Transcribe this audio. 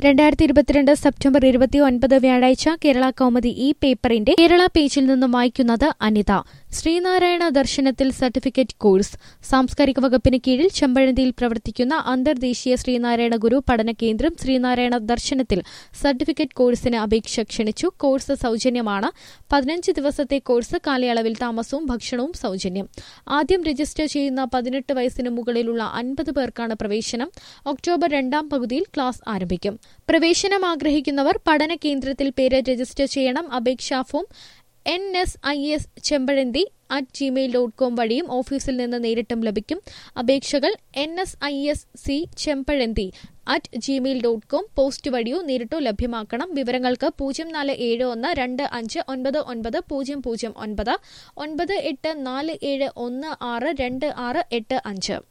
രണ്ടായിരത്തി ഇരുപത്തിരണ്ട് സെപ്റ്റംബർ ഇരുപത്തി ഒൻപത് വ്യാഴാഴ്ച കേരള കൗമുദി ഈ പേപ്പറിന്റെ കേരള പേജിൽ നിന്നും വായിക്കുന്നത് അനിത ശ്രീനാരായണ ദർശനത്തിൽ സർട്ടിഫിക്കറ്റ് കോഴ്സ് സാംസ്കാരിക വകുപ്പിന് കീഴിൽ ചെമ്പഴന്തിയിൽ പ്രവർത്തിക്കുന്ന അന്തർദേശീയ ശ്രീനാരായണ ഗുരു പഠന കേന്ദ്രം ശ്രീനാരായണ ദർശനത്തിൽ സർട്ടിഫിക്കറ്റ് കോഴ്സിന് അപേക്ഷ ക്ഷണിച്ചു കോഴ്സ് സൗജന്യമാണ് പതിനഞ്ച് ദിവസത്തെ കോഴ്സ് കാലയളവിൽ താമസവും ഭക്ഷണവും സൗജന്യം ആദ്യം രജിസ്റ്റർ ചെയ്യുന്ന പതിനെട്ട് വയസ്സിന് മുകളിലുള്ള അൻപത് പേർക്കാണ് പ്രവേശനം ഒക്ടോബർ രണ്ടാം പകുതിയിൽ ക്ലാസ് ആരംഭിക്കും പ്രവേശനം ആഗ്രഹിക്കുന്നവർ പഠന കേന്ദ്രത്തിൽ പേര് രജിസ്റ്റർ ചെയ്യണം അപേക്ഷാ form N S I S Chempazhanthy at Gmail dot com വഴിയും ഓഫീസിൽ നിന്ന് നേരിട്ടും ലഭിക്കും അപേക്ഷകൾ N S I S C Chempazhanthy at Gmail dot com post വഴിയോ നേരിട്ടോ ലഭ്യമാക്കണം വിവരങ്ങൾക്ക് പൂജ്യം നാല് ഏഴ് ഒന്ന് രണ്ട് അഞ്ച് ഒൻപത് ഒൻപത് പൂജ്യം പൂജ്യം ഒൻപത് ഒൻപത് എട്ട് നാല് ഏഴ് ഒന്ന് ആറ് രണ്ട് ആറ് എട്ട് അഞ്ച്